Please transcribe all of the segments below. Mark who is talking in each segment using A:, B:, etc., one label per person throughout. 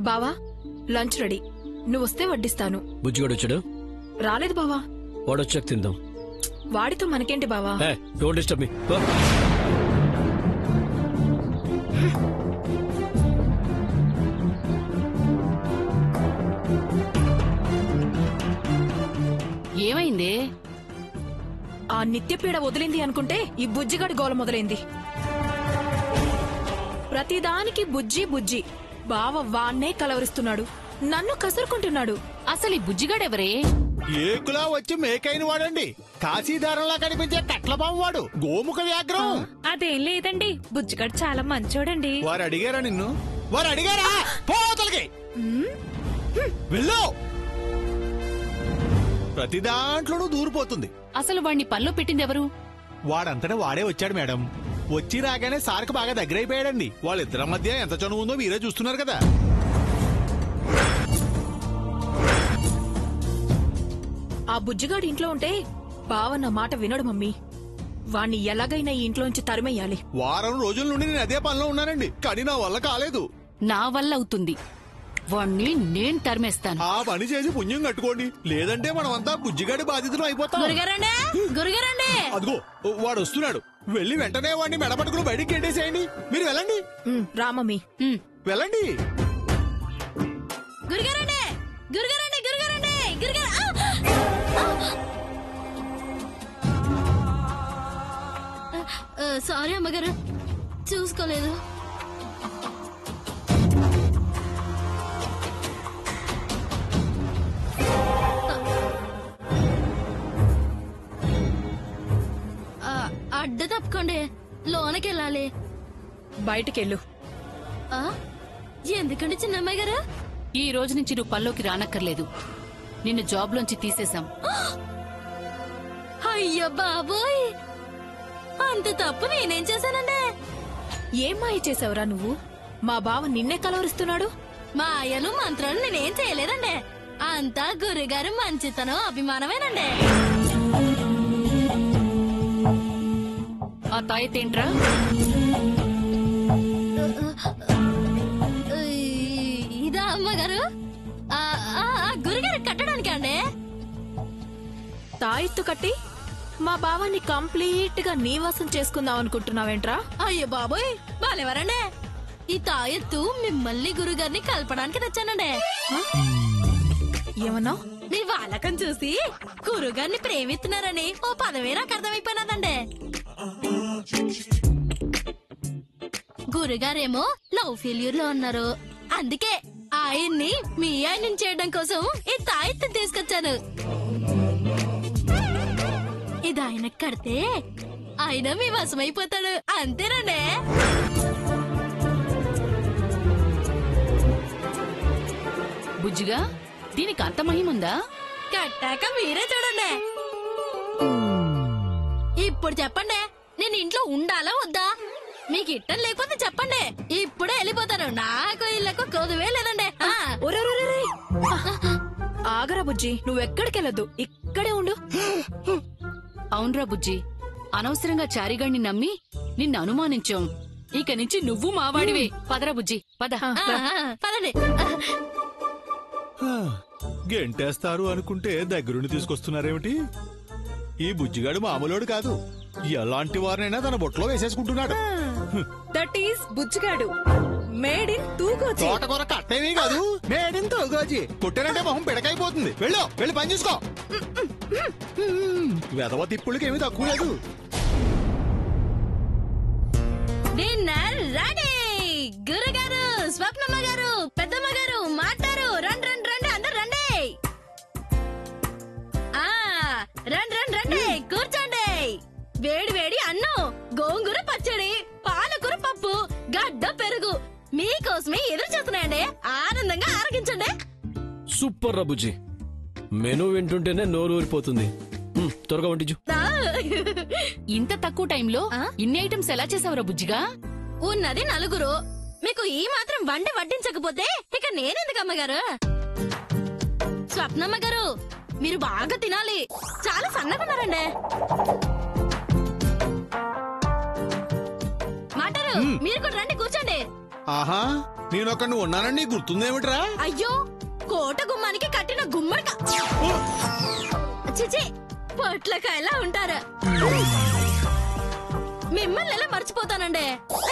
A: బావా lunch ready నువ్వు వస్తే వడ్డిస్తాను
B: బుజ్జిగాడు వచ్చాడు
A: రాలేదు బావా
B: వాడు వచ్చాక తిందాం
A: వాడితో మనకేంటి బావా
B: ఏ డోంట్ డిస్టర్బ్ మీ
C: ఏమైంది
A: ఆ నిత్యపీడ వదిలింది అనుకుంటే ఈ బుజ్జిగాడి గోల మొదలైంది ప్రతిదానికి బుజ్జి బుజ్జి బావ వాన్నే కలవరిస్తున్నాడు నన్ను కసురుకుంటున్నాడు
C: అసలు ఈ బుజ్జిగాడెవరే
D: ఏకులా వచ్చి మేకైన వాడండి కాశీదారంలా కనిపించే కట్లబాము వాడు గోముఖ వ్యాఘ్రం
E: అదేం లేదండి బుజ్జిగాడు చాలా మంచోడండి
D: వారు అడిగారా నిన్ను వారు అడిగారా పోతలకి వెళ్ళు ప్రతి దాంట్లోనూ దూరిపోతుంది
C: అసలు వాణ్ణి పనిలో పెట్టిందెవరు
D: వాడంతటా వాడే వచ్చాడు మేడం వచ్చి రాగానే సార్కు బాగా దగ్గరైపోయాడండి వాళ్ళిద్దరి మధ్య ఎంత చనువు ఉందో మీరే చూస్తున్నారు కదా
A: ఆ బుజ్జిగాడు ఇంట్లో ఉంటే బావ నా మాట వినడు మమ్మీ వాణ్ణి ఎలాగైనా ఈ ఇంట్లోంచి తరిమేయాలి
D: వారం రోజుల నుండి నేను అదే పనిలో ఉన్నానండి కానీ నా వల్ల కాలేదు
C: నా వల్ల అవుతుంది వాణ్ణి నేను తరిమేస్తాను
D: ఆ పని చేసి పుణ్యం కట్టుకోండి లేదంటే మనమంతా బుజ్జిగాడి బాధితులు అయిపోతాం
C: గురుగారండి గురుగారండి
D: అదిగో వాడు వస్తున్నాడు వెళ్ళి వెంటనే వాడిని మెడపట్టుకుని బయటికి గెట్టేసేయండి మీరు వెళ్ళండి
A: ఉమ్, రా మమ్మీ
C: ఉమ్,
D: వెళ్ళండి
C: గురుగారండి గురుగారండి గురుగారండి గురుగారు సారీ అమ్మగారు చూసుకోలేదు అడ్డ తప్పుకోండి లోనకెళ్ళాలి
A: బయటికెళ్ళు
C: ఆ? ఎందుకండి చిన్నమ్మాయి గారు ఈ రోజు నుంచి నువ్వు పల్లోకి రానక్కర్లేదు నిన్ను జాబ్లోంచి తీసేశాం అయ్యో బాబోయ్ అంత తప్పు నేనేం చేశానండి
A: ఏం మాయ చేసావురా నువ్వు మా బావ నిన్నే కలవరిస్తున్నాడు
C: మాయలు మంత్రాలు నేనేం చేయలేదండి అంతా గురుగారు మంచితనం అభిమానమేనండి ఆ తాయతేంట్రా ఇదా అమ్మగారు ఆ, ఆ, ఆ, గురుగారు కట్టడానికి అండి
A: తాయెత్తు కట్టి మా బావాన్ని కంప్లీట్ గా నీవాసం చేసుకుందాం అనుకుంటున్నావేంట్రా
C: అయ్యో బాబోయ్ బాలేవరండి ఈ తాయెత్తు మిమ్మల్ని గురుగారిని కలపడానికి తెచ్చానండి
A: ఏమన్నావు
C: మీ వాళ్ళకం చూసి గురుగారిని ప్రేమిస్తున్నారని ఓ పదవే నాకు అర్థమైపోయినదండి గురుగారేమో లవ్ ఫెయిల్యూర్ లో ఉన్నారు అందుకే ఆయన్ని మీ ఆయన్ని చేయడం కోసం ఈ తాయెత్తు తీసుకొచ్చాను ఇది ఆయనకు కడితే ఆయన మీ వశమైపోతాడు అంతేనండి బుజ్జిగా దీనికి అంత మహిముందా కట్టాక మీరే చూడండి ఇప్పుడు చెప్పండి నేను ఇంట్లో ఉండాలా వద్దా మీకు ఇట్టం లేకపోతే చెప్పండి ఇప్పుడే వెళ్ళిపోతాను నాకు ఇళ్ళకు కొదువే లేదండి ఆ.
A: ఒరేరేరేరే! ఆగరా బుజ్జి నువ్వెక్కడికెళ్ళొద్దు ఇక్కడే ఉండు
C: అవునరా బుజ్జి అనవసరంగా చారిగాడిని నమ్మి నిన్ను అనుమానించాం ఇక నుంచి నువ్వు మావాడివే పదరా బుజ్జి పద పదండి
D: హా, గెంటేస్తారు అనుకుంటే దగ్గరుండి తీసుకొస్తున్నారేమిటి ఈ బుజ్జిగాడు మామూలోడు కాదు ఎలాంటి వారినైనా తన బొట్లో వేసేసుకుంటున్నాడు
E: దట్ ఈస్ బుజ్జిగాడు మేడ్ ఇన్ తూగోచి
D: తోటకూర కట్టేమీ కాదు మేడింతో తోగోజీ కొట్టానంటే మొహం పిడకైపోతుంది వెళ్ళు వెళ్ళి పని చూసుకో వెదవ తిప్పులకి ఏమీ తక్కువ లేదు
C: డిన్నర్ రెడీ గురుగారు స్వప్నమ్మ గారు పెద్దమ్మ గారు మాట్లారు రండి రండి రండి అందరు రండి ఆ రండి రండి రండి కూర్చోండి వేడి వేడి అన్నం గోంగూర పచ్చడి పాలకూర పప్పు గడ్డ పెరుగు మీకోసమే ఎదురు చూస్తున్నాయండి ఆనందంగా ఆరగించండి
B: సూపర్ రా బుజ్జి మెనూ వింటుంటేనే నోరు ఊరిపోతుంది హ్మ్, త్వరగా వంటించు
C: ఇంత తక్కువ టైంలో ఇన్ని ఐటమ్స్ ఎలా చేసావురా బుజ్జిగా ఉన్నది నలుగురు మీకు ఈ మాత్రం వండి వడ్డించకపోతే ఇక నేనెందుకు అమ్మగారు స్వప్నమ్మ గారు మీరు బాగా తినాలి చాలా సన్నగా ఉన్నారండి మాటారు మీరు కూడా రండి కూర్చోండి
D: ఆహా నేను ఒక నువ్వు ఉన్నానని నీకు గుర్తుందేమిట్రా
C: అయ్యో కోట గుమ్మానికి కట్టిన గుమ్మడిక చిచి పొట్లకాయలా ఉంటారా మిమ్మల్ని ఎలా మర్చిపోతానండి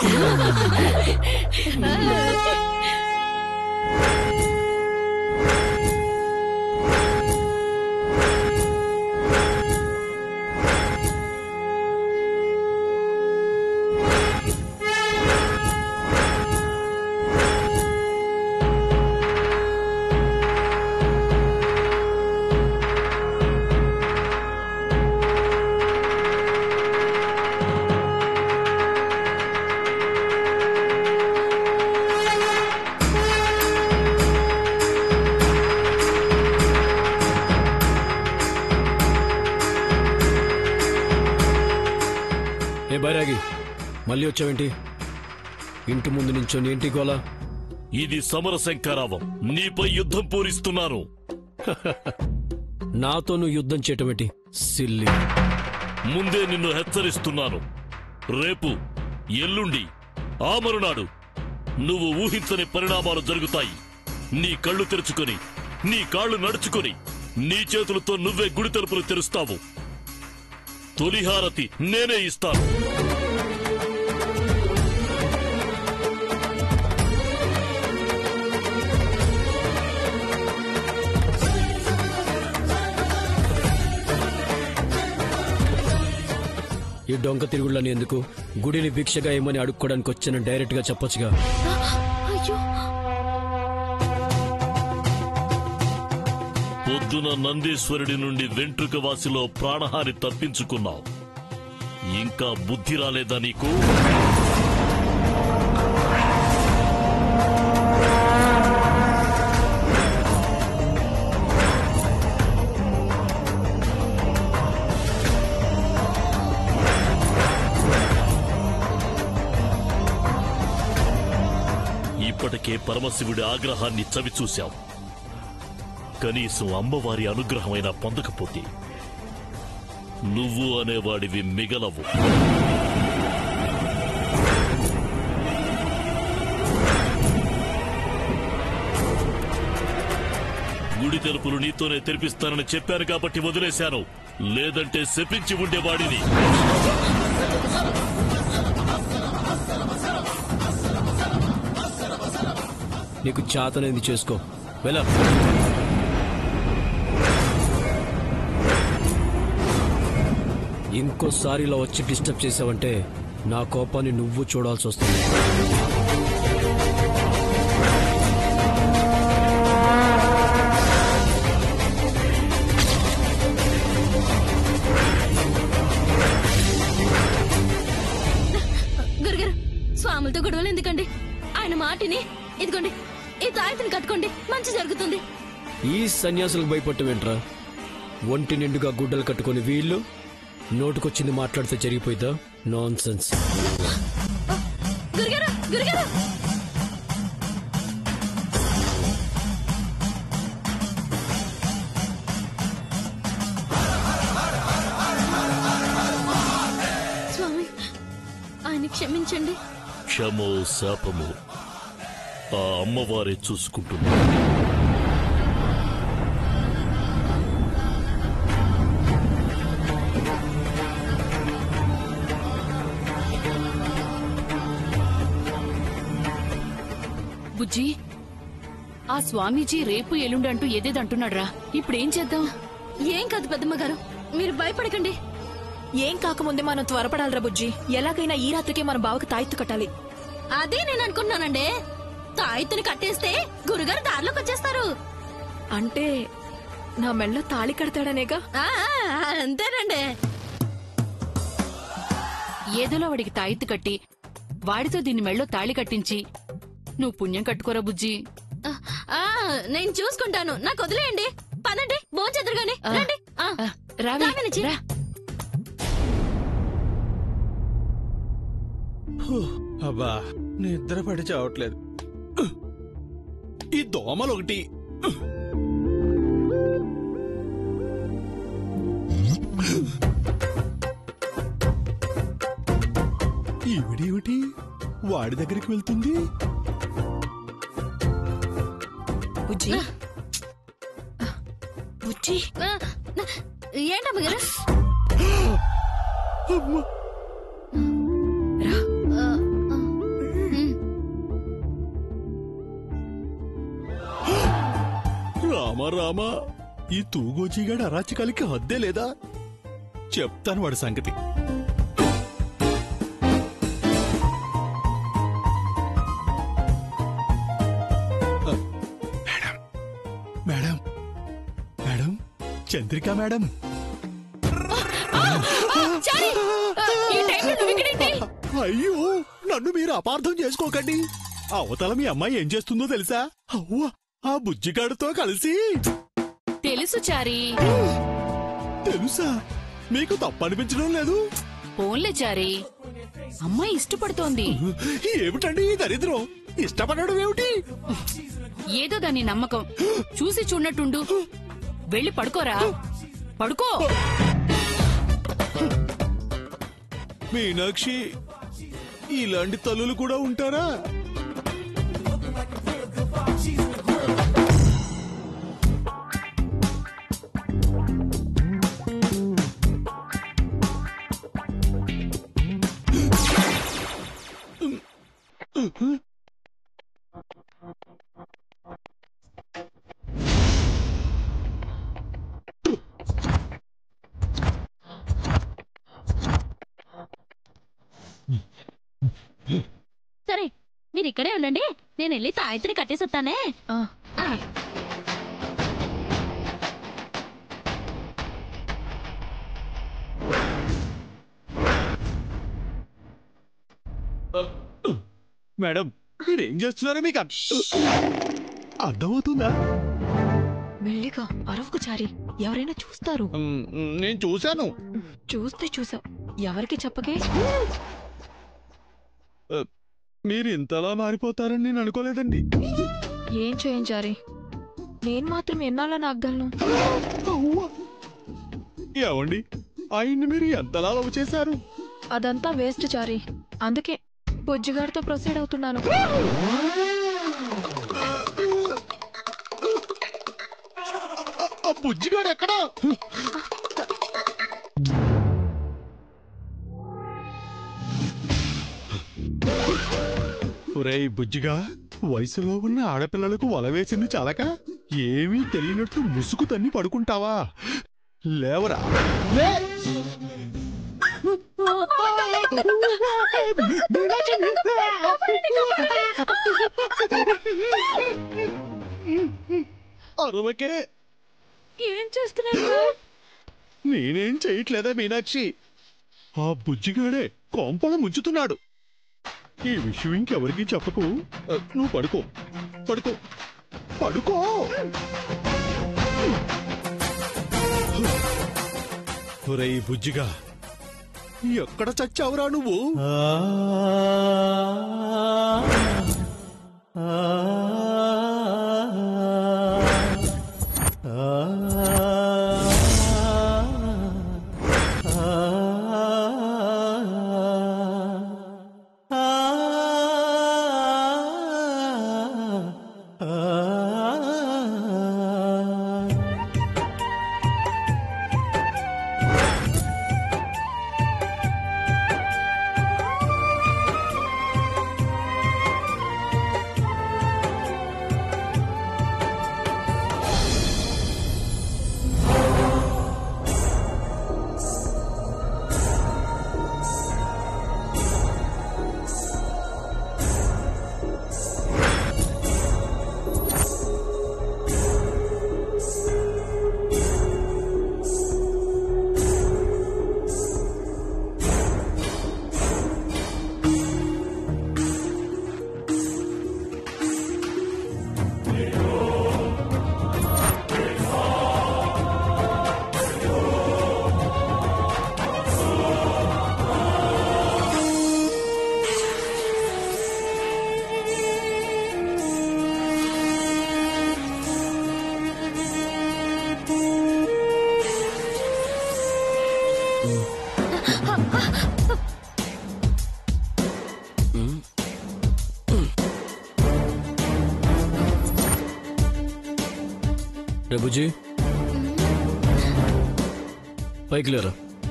B: ఏ బైరాగి మళ్ళీ వచ్చావేంటి ఇంటి ముందు నించొని ఏంటి గోలా
F: ఇది సమర శంకరావం నీపై యుద్ధం పూరిస్తున్నాను
B: నాతో నువ్వు యుద్ధం చేయటం ఏంటి సిల్లి
F: ముందే నిన్ను హెచ్చరిస్తున్నాను రేపు ఎల్లుండి ఆ మరునాడు నువ్వు ఊహించని పరిణామాలు జరుగుతాయి నీ కళ్ళు తెరుచుకొని నీ కాళ్ళు నడుచుకొని నీ చేతులతో నువ్వే గుడి తలుపులు తెరుస్తావు తొలిహారతి నేనే ఇస్తాను
B: ఈ డొంక తిరుగుళ్ళని ఎందుకు గుడిని భిక్షగా ఏమని అడుక్కోవడానికి వచ్చాను డైరెక్ట్ గా చెప్పొచ్చుగా
C: అయ్యో
F: పొద్దున నందీశ్వరుడి నుండి వెంట్రుక వాసిలో ప్రాణహాని తప్పించుకున్నావు ఇంకా బుద్ధి రాలేదా నీకు ఇప్పటికే పరమశివుడి ఆగ్రహాన్ని చవిచూశావు కనీసం అమ్మవారి అనుగ్రహమైనా పొందకపోతే నువ్వు అనేవాడివి మిగలవు గుడి తలుపులు నీతోనే తెరిపిస్తానని చెప్పాను కాబట్టి వదిలేశాను లేదంటే శపించి ఉండేవాడిని
B: నీకు చాతనేది చేసుకో వెళ్ళ ఇంకోసారి ఇలా వచ్చి డిస్టర్బ్ చేసావంటే నా కోపాన్ని నువ్వు చూడాల్సి వస్తుంది
C: గురుగారు స్వాములతో గొడవలు ఎందుకండి ఆయన మాటిని ఇదిగోండి ఈ తాయతిని కట్టుకోండి మంచి జరుగుతుంది
B: ఈ సన్యాసులకు భయపట్టమేంట్రా ఒంటి నిండుగా గుడ్డలు కట్టుకుని వీళ్ళు నోటుకొచ్చింది మాట్లాడితే జరిగిపోయిద్దా నాన్ సెన్స్
C: గురుగారు గురుగారు స్వామి ఆయన క్షమించండి
F: క్షమో శాపము ఆ అమ్మవారే చూసుకుంటుంది
G: బుజ్జి ఆ స్వామీజీ రేపు ఎల్లుండి అంటూ ఏదేదో అంటున్నాడ్రా ఇప్పుడేం చేద్దాం
C: ఏం కాదు పెద్దమ్మ గారు మీరు భయపడకండి
A: ఏం కాకముందే మనం త్వరపడాలిరా బుజ్జి ఎలాగైనా ఈ రాత్రికే మన బావకి తాయెత్తు కట్టాలి
C: అదే నేను అనుకున్నానండి తాయెత్తుని కట్టేస్తే గురుగారు దారిలోకి వచ్చేస్తారు
A: అంటే నా మెళ్ళో తాళి కడతాడనేగా
C: ఆ, ఆ, అంతేనండి
G: ఏదోలో వాడికి తాయిత్తు కట్టి వాడితో దీన్ని మెళ్ళో తాళి కట్టించి నువ్వు పుణ్యం కట్టుకోరా బుజ్జి
C: ఆ, ఆ, నేను చూసుకుంటాను నాకు వదిలేయండి పదండి భోంచెద్దరు గాని
G: ఆ.
C: రండి ఆ,
G: ఆ, రావే,
C: రావే
G: రా.
D: అబ్బా నిద్ర పడి చావట్లేదు ఈ దోమలు ఒకటి ఈవిడేమిటి వాడి దగ్గరికి వెళ్తుంది
A: బుజ్జి బుజ్జి
C: ఆ, ఏంటమ్మగారు
A: రా
C: ఆ, ఆ, ఉమ్.
D: రామ రామ ఈ తూగోజీగాడు అరాచకాలకి హద్దే లేదా చెప్తాను వాడి సంగతి ఆ, madam madam madam Chandrika madam
G: చారీ! ఆ, ఈ టైంలో నువ్వు ఇక్కడేంటి?
D: అయ్యో నన్ను మీరు అపార్థం చేసుకోకండి అవతల మీ అమ్మాయి ఏం చేస్తుందో తెలుసా అవ్వ ఆ బుజ్జిగాడితో కలిసి
G: తెలుసు చారీ
D: తెలుసా మీకు తప్పనిపించడం లేదు
G: పోన్లే చారీ అమ్మాయి ఇష్టపడుతోంది
D: ఏమిటండి ఈ దరిద్రం ఇష్టపడడం ఏమిటి
G: ఏదో దాని నమ్మకం చూసి చూడనట్టుండు వెళ్ళి పడుకోరా పడుకో
D: మీనాక్షి ఇలాంటి తల్లులు కూడా ఉంటారా
C: సరే మీరు ఇక్కడే ఉండండి నేను వెళ్ళి తాయత్రి కట్టేసొస్తానే
A: ఆ,
D: మేడం మీరేం చేస్తున్నారో మీకు అర్థ- అర్థమవుతుందా
A: మెల్లిగా అరవకు చారి ఎవరైనా చూస్తారు
D: మ్, నేను చూశాను
A: చూస్తే చూసావు ఎవరికి చెప్పకే
D: మీరు ఇంతలా మారిపోతారని నేను అనుకోలేదండి
A: ఏం చేయం చారి నేను మాత్రం ఎన్నాళ్ళని ఆగలను
D: అవ్వ. ఏమండి ఆయన్ని మీరు ఎంతలా లవ్ చేశారు
A: అదంతా వేస్ట్ చారి అందుకే బొజ్జిగారితో ప్రొసీడ్ అవుతున్నాను
D: ఆ బుజ్జిగాడు ఎక్కడా ఒరేయ్ బుజ్జిగా వయసులో ఉన్న ఆడపిల్లలకు వల వేసింది చాలక ఏమీ తెలియనట్టు ముసుగు తన్ని పడుకుంటావా లేవరా లే! అరవకే
A: ఏం చేస్తున్నారు
D: నేనేం చేయట్లేదా మీనాక్షి ఆ బుజ్జిగాడే కొంపల ముంచుతున్నాడు ఈ విషయం ఇంకెవరికి చెప్పకు ఆ, నువ్వు పడుకో పడుకో పడుకో ఒరేయ్ బుజ్జిగా ఎక్కడ చచ్చావురా నువ్వు
B: రే బుజ్జి పైకి లేరా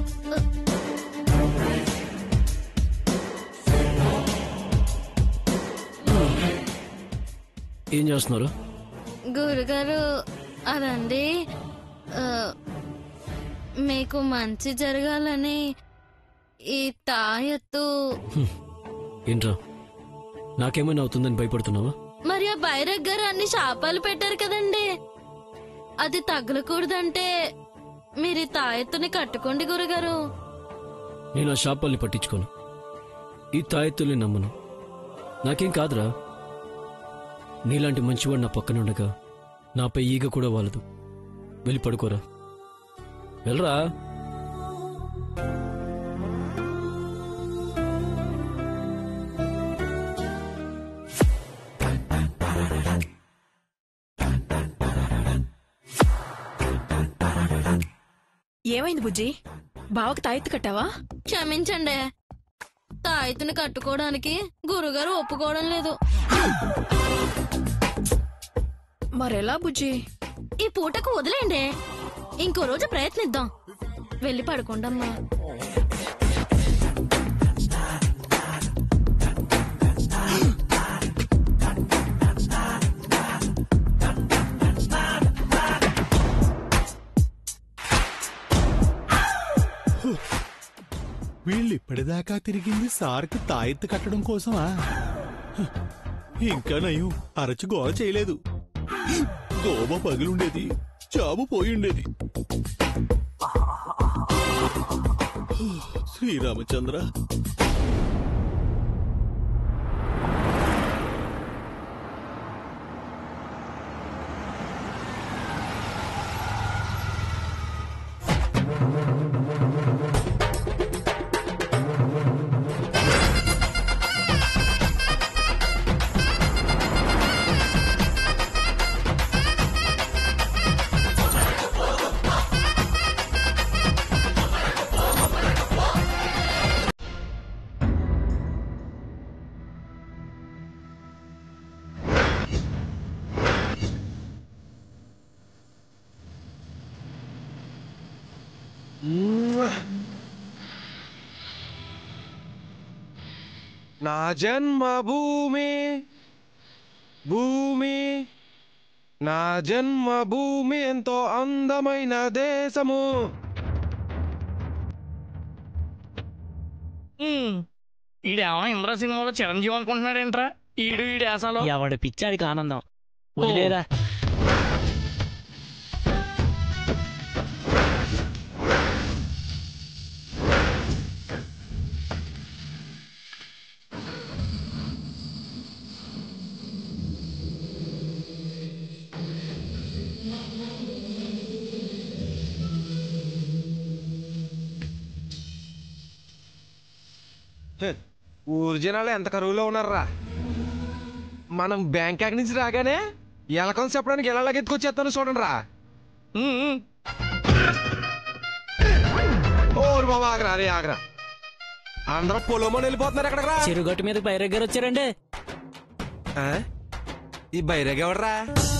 B: ఏం చేస్తున్నారు
C: గురుగారు అదండి ఆ, మీకు మంచి జరగాలని ఈ తాయెత్తు
B: ఏంట్రా నాకేమైనా అవుతుందని భయపడుతున్నావా
C: మరి ఆ బైరగ్ గారు అన్ని శాపాలు పెట్టారు కదండి అది తగలకూడదంటే మీరు ఈ తాయెత్తుని కట్టుకోండి గురుగారు
B: నేను ఆ షాపాల్ని పట్టించుకోను ఈ తాయెత్తుల్ని నమ్మను నాకేం కాదురా నీలాంటి మంచివాడు నా పక్కన ఉండగా నాపై ఈగ కూడా వాలదు వెళ్ళి పడుకోరా వెళ్ళరా
A: ఏమైంది బుజ్జి బావకి తాయెత్తు కట్టావా
C: క్షమించండి తాయెత్తుని కట్టుకోవడానికి గురుగారు ఒప్పుకోవడం లేదు
A: మరెలా బుజ్జి
C: ఈ పూటకు వదిలేండి ఇంకో రోజు ప్రయత్నిద్దాం వెళ్ళి పడుకోండమ్మా
D: వీళ్ళు ఇప్పటిదాకా తిరిగింది సార్కి తాయెత్తు కట్టడం కోసమా హ, ఇంకా నయం అరచి గోల చేయలేదు దోమ పగిలుండేది చావు పోయిండేది శ్రీరామచంద్ర
H: నా జన్మభూమి భూమి నా జన్మభూమి ఎంతో అందమైన దేశము
I: ఈడేమో ఇంద్ర సినిమాలో చిరంజీవి అనుకుంటున్నాడేంట్రా ఈడు ఈ దేశాలో
J: ఎవడి పిచ్చాడికి ఆనందం వదిలేరా
H: హె, ఊరు జనాలు ఎంత కరువులో ఉన్నారా మనం బ్యాంకాక్ నుంచి రాగానే ఎలకం చెప్పడానికి ఎలా ఎత్తుకొచ్చేస్తాను చూడండి రా ఓరు బాబా ఆగరా అరే ఆగరా అందరూ పొలమని వెళ్ళిపోతున్నారు ఎక్కడికి రా
J: చెరుగట్టు మీద బైరగ్గారు వచ్చారండి
H: ఆ? ఈ బైరాగ్ ఎవడరా